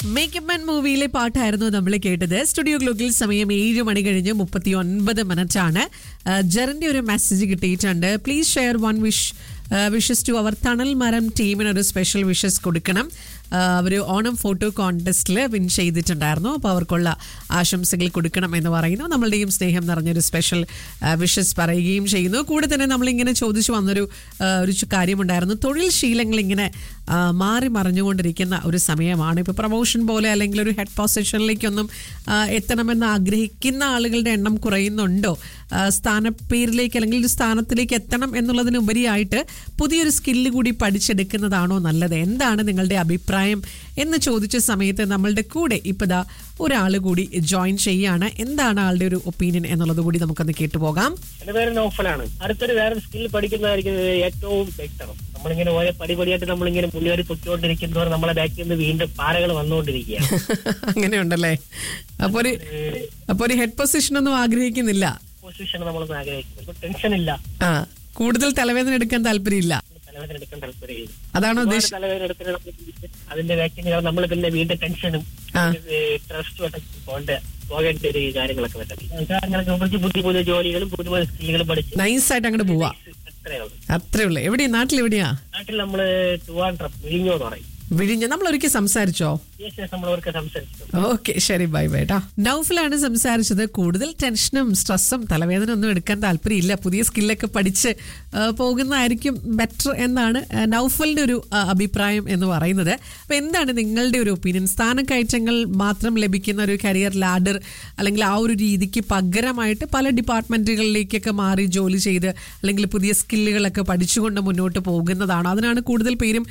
Makeup and മൂവിയിലെ പാട്ടായിരുന്നു നമ്മൾ കേട്ടത് സ്റ്റുഡിയോ ഗ്ലോക്കിൽ സമയം ഏഴ് മണി കഴിഞ്ഞ് മുപ്പത്തി ഒൻപത് മിനിറ്റ് ആണ് ജറിന്റെ ഒരു മെസ്സേജ് കിട്ടിയിട്ടുണ്ട് please share one wish wishes to അവർ തണൽ മരം ടീമിന് ഒരു സ്പെഷ്യൽ വിഷസ് കൊടുക്കണം അവർ ഓണം ഫോട്ടോ കോൺടെസ്റ്റിൽ വിൻ ചെയ്തിട്ടുണ്ടായിരുന്നു അപ്പോൾ അവർക്കുള്ള ആശംസകൾ കൊടുക്കണം എന്ന് പറയുന്നു നമ്മളുടെയും സ്നേഹം നിറഞ്ഞൊരു സ്പെഷ്യൽ വിഷസ് പറയുകയും ചെയ്യുന്നു കൂടെ തന്നെ നമ്മളിങ്ങനെ ചോദിച്ചു വന്നൊരു ആ, ഒരു ചു- കാര്യമുണ്ടായിരുന്നു തൊഴിൽ ശീലങ്ങൾ ഇങ്ങനെ ആ, മാറി മറിഞ്ഞുകൊണ്ടിരിക്കുന്ന ഒരു സമയമാണ് ഇപ്പോൾ പ്രൊമോഷൻ പോലെ അല്ലെങ്കിൽ ഒരു ഹെഡ് പൊസിഷനിലേക്കൊന്നും ആ, എത്തണമെന്ന് ആഗ്രഹിക്കുന്ന ആളുകളുടെ എണ്ണം കുറയുന്നുണ്ടോ ആ, സ്ഥാനപ്പേരിലേക്ക് അല്ലെങ്കിൽ ഒരു സ്ഥാനത്തിലേക്ക് എത്തണം എന്നുള്ളതിനുപരിയായിട്ട് പുതിയൊരു സ്കില്ല് കൂടി പഠിച്ചെടുക്കുന്നതാണോ നല്ലത് എന്താണ് നിങ്ങളുടെ അഭിപ്രായം എന്ന് ചോദിച്ച സമയത്ത് നമ്മളുടെ കൂടെ ഇപ്പതാ ഒരാൾ കൂടി ജോയിൻ ചെയ്യാണ് എന്താണ് ആളുടെ ഒരു ഒപ്പീനിയൻ എന്നുള്ളത് കൂടി നമുക്കൊന്ന് കേട്ടുപോകാം എന്റെ പേര് നൗഫലാണ് അടുത്തൊരു വേറെ സ്കിൽ പഠിക്കുന്നതായിരിക്കും ഏറ്റവും ബെറ്റർ നമ്മളിങ്ങനെ ഓരോ പടിപടിയായിട്ട് നമ്മളിങ്ങനെ മുന്നേറി പൊയ്ക്കൊണ്ടിരിക്കുന്നവർ നമ്മളെ ബാക്കിൽ നിന്ന് വീണ്ടും പാറകൾ വന്നുകൊണ്ടിരിക്കുകയാണ് അങ്ങനെയുണ്ടല്ലേ അപ്പൊ ഒരു അപ്പൊ ഒരു ഹെഡ് പൊസിഷൻ ഒന്നും ആഗ്രഹിക്കുന്നില്ല പൊസിഷൻ നമ്മളൊന്നും ആഗ്രഹിക്കുന്നത് ഇപ്പൊ ടെൻഷൻ ഇല്ല ആ കൂടുതൽ തലവേദന എടുക്കാൻ താല്പര്യമില്ല തലവേദന എടുക്കാൻ താല്പര്യമില്ല അതാണോ ഒരുപാട് ഉദ്ദേശം തലവേദന എടുക്കുന്ന അതിന്റെ ബാക്കിൽ നമ്മൾ പിന്നെ വീണ്ടും ടെൻഷനും ആ. ട്രസ്റ്റുമായിട്ട് പോകേണ്ട പോകേണ്ട ഒരു കാര്യങ്ങളൊക്കെ പറ്റും കാര്യങ്ങളൊക്കെ പുതിയ പുതിയ പുതിയ ജോലികളും പുതിയ പുതിയ സ്കില്ലുകളും പഠിച്ച് നൈസായിട്ട് അങ്ങോട്ട് പോവാ അത്രേ ഉള്ളൂ അത്രേ ഉള്ളു എവിടെയാ നാട്ടിൽ എവിടെയാ നാട്ടിൽ നമ്മള് ട്രിവാൻഡ്രം വിഴിഞ്ഞോ എന്ന് പറയും വിഴിഞ്ഞ നമ്മൾ ഒരിക്കൽ സംസാരിച്ചോ ശേഷം നമ്മളവർക്ക് സംസാരിച്ചു ഓക്കെ ശരി ബൈ ബൈ ട്ടാ നൗഫിലാണ് സംസാരിച്ചത് കൂടുതൽ ടെൻഷനും സ്ട്രെസ്സും തലവേദന ഒന്നും എടുക്കാൻ താല്പര്യമില്ല പുതിയ സ്കില്ലൊക്കെ പഠിച്ച് ആ, പോകുന്നതായിരിക്കും ബെറ്റർ എന്നാണ് ആ, നൗഫലിന്റെ ഒരു ആ, അഭിപ്രായം എന്ന് പറയുന്നത് അപ്പൊ എന്താണ് നിങ്ങളുടെ ഒരു ഒപ്പീനിയൻ സ്ഥാനക്കയറ്റങ്ങൾ മാത്രം ലഭിക്കുന്ന ഒരു കരിയർ ലാഡർ അല്ലെങ്കിൽ ആ ഒരു രീതിക്ക് പകരമായിട്ട് പല ഡിപ്പാർട്ട്മെന്റുകളിലേക്കൊക്കെ മാറി ജോലി ചെയ്ത് അല്ലെങ്കിൽ പുതിയ സ്കില്ലുകളൊക്കെ പഠിച്ചുകൊണ്ട് മുന്നോട്ട് പോകുന്നതാണോ അതിനാണ് കൂടുതൽ പേരും